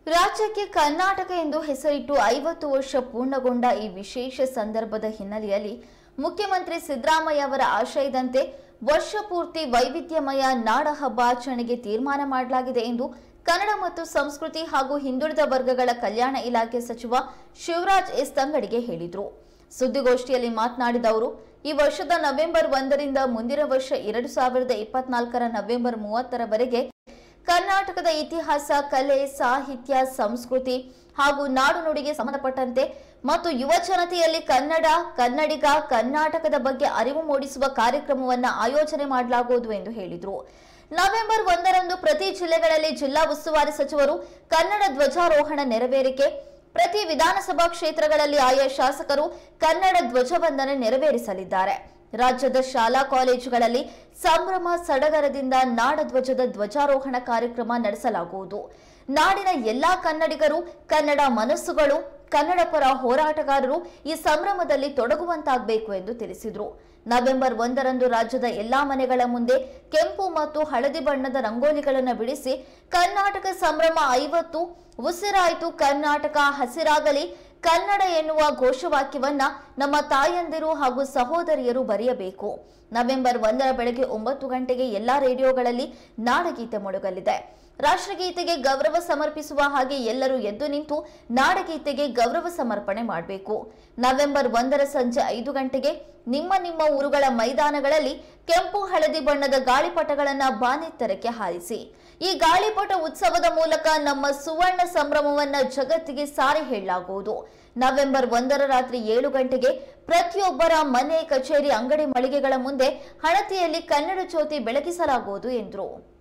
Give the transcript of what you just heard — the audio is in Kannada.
ರಾಜ್ಯಕ್ಕೆ ಕರ್ನಾಟಕ ಎಂದು ಹೆಸರಿಟ್ಟು ಐವತ್ತು ವರ್ಷ ಪೂರ್ಣಗೊಂಡ ಈ ವಿಶೇಷ ಸಂದರ್ಭದ ಹಿನ್ನೆಲೆಯಲ್ಲಿ ಮುಖ್ಯಮಂತ್ರಿ ಸಿದ್ದರಾಮಯ್ಯ ಅವರ ಆಶಯದಂತೆ ವರ್ಷ ಪೂರ್ತಿ ವೈವಿಧ್ಯಮಯ ನಾಡ ಹಬ್ಬ ಆಚರಣೆಗೆ ತೀರ್ಮಾನ ಮಾಡಲಾಗಿದೆ ಎಂದು ಕನ್ನಡ ಮತ್ತು ಸಂಸ್ಕೃತಿ ಹಾಗೂ ಹಿಂದುಳಿದ ವರ್ಗಗಳ ಕಲ್ಯಾಣ ಇಲಾಖೆ ಸಚಿವ ಶಿವರಾಜ್ ಎಸ್ ತಂಗಡಿಗೆ ಹೇಳಿದರು ಸುದ್ದಿಗೋಷ್ಠಿಯಲ್ಲಿ ಮಾತನಾಡಿದ ಅವರು ಈ ವರ್ಷದ ನವೆಂಬರ್ ಒಂದರಿಂದ ಮುಂದಿನ ವರ್ಷ ಎರಡು ಸಾವಿರದ ಇಪ್ಪತ್ನಾಲ್ಕರ ನವೆಂಬರ್ ಮೂವತ್ತರವರೆಗೆ ಕರ್ನಾಟಕದ ಇತಿಹಾಸ ಕಲೆ ಸಾಹಿತ್ಯ ಸಂಸ್ಕೃತಿ ಹಾಗೂ ನಾಡು ನುಡಿಗೆ ಸಂಬಂಧಪಟ್ಟಂತೆ ಮತ್ತು ಯುವ ಜನತೆಯಲ್ಲಿ ಕನ್ನಡ ಕನ್ನಡಿಗ ಕರ್ನಾಟಕದ ಬಗ್ಗೆ ಅರಿವು ಮೂಡಿಸುವ ಕಾರ್ಯಕ್ರಮವನ್ನು ಆಯೋಜನೆ ಮಾಡಲಾಗುವುದು ಎಂದು ಹೇಳಿದರು ನವೆಂಬರ್ ಒಂದರಂದು ಪ್ರತಿ ಜಿಲ್ಲೆಗಳಲ್ಲಿ ಜಿಲ್ಲಾ ಉಸ್ತುವಾರಿ ಸಚಿವರು ಕನ್ನಡ ಧ್ವಜಾರೋಹಣ ನೆರವೇರಿಕೆ ಪ್ರತಿ ವಿಧಾನಸಭಾ ಕ್ಷೇತ್ರಗಳಲ್ಲಿ ಆಯಾ ಶಾಸಕರು ಕನ್ನಡ ಧ್ವಜವಂದನೆ ನೆರವೇರಿಸಲಿದ್ದಾರೆ ರಾಜ್ಯದ ಶಾಲಾ ಕಾಲೇಜುಗಳಲ್ಲಿ ಸಂಭ್ರಮ ಸಡಗರದಿಂದ ನಾಡಧ್ವಜದ ಧ್ವಜಾರೋಹಣ ಕಾರ್ಯಕ್ರಮ ನಡೆಸಲಾಗುವುದು ನಾಡಿನ ಎಲ್ಲಾ ಕನ್ನಡಿಗರು ಕನ್ನಡ ಮನಸ್ಸುಗಳು ಕನ್ನಡ ಪರ ಹೋರಾಟಗಾರರು ಈ ಸಂಭ್ರಮದಲ್ಲಿ ತೊಡಗುವಂತಾಗಬೇಕು ಎಂದು ತಿಳಿಸಿದರು ನವೆಂಬರ್ ಒಂದರಂದು ರಾಜ್ಯದ ಎಲ್ಲಾ ಮನೆಗಳ ಮುಂದೆ ಕೆಂಪು ಮತ್ತು ಹಳದಿ ಬಣ್ಣದ ರಂಗೋಲಿಗಳನ್ನು ಬಿಡಿಸಿ ಕರ್ನಾಟಕ ಸಂಭ್ರಮ ಐವತ್ತು ಉಸಿರಾಯಿತು ಕರ್ನಾಟಕ ಹಸಿರಾಗಲಿ ಕನ್ನಡ ಎನ್ನುವ ಘೋಷವಾಕ್ಯವನ್ನ ನಮ್ಮ ತಾಯಂದಿರು ಹಾಗೂ ಸಹೋದರಿಯರು ಬರೆಯಬೇಕು ನವೆಂಬರ್ ಒಂದರ ಬೆಳಗ್ಗೆ ಒಂಬತ್ತು ಗಂಟೆಗೆ ಎಲ್ಲಾ ರೇಡಿಯೋಗಳಲ್ಲಿ ನಾಡಗೀತೆ ಮೊಳಗಲಿದೆ ರಾಷ್ಟ್ರಗೀತೆಗೆ ಗೌರವ ಸಮರ್ಪಿಸುವ ಹಾಗೆ ಎಲ್ಲರೂ ಎದ್ದು ನಿಂತು ನಾಡಗೀತೆಗೆ ಗೌರವ ಸಮರ್ಪಣೆ ಮಾಡಬೇಕು ನವೆಂಬರ್ ಒಂದರ ಸಂಜೆ ಐದು ಗಂಟೆಗೆ ನಿಮ್ಮ ನಿಮ್ಮ ಊರುಗಳ ಮೈದಾನಗಳಲ್ಲಿ ಕೆಂಪು ಹಳದಿ ಬಣ್ಣದ ಗಾಳಿಪಟಗಳನ್ನ ಬಾನೆತ್ತರಕ್ಕೆ ಹಾರಿಸಿ ಈ ಗಾಳಿಪಟ ಉತ್ಸವದ ಮೂಲಕ ನಮ್ಮ ಸುವರ್ಣ ಸಂಭ್ರಮವನ್ನ ಜಗತ್ತಿಗೆ ಸಾರಿ ಹೇಳಲಾಗುವುದು ನವೆಂಬರ್ ಒಂದರ ರಾತ್ರಿ ಏಳು ಗಂಟೆಗೆ ಪ್ರತಿಯೊಬ್ಬರ ಮನೆ ಕಚೇರಿ ಅಂಗಡಿ ಮಳಿಗೆಗಳ ಮುಂದೆ ಹಣತೆಯಲ್ಲಿ ಕನ್ನಡ ಜ್ಯೋತಿ ಬೆಳಗಿಸಲಾಗುವುದು ಎಂದರು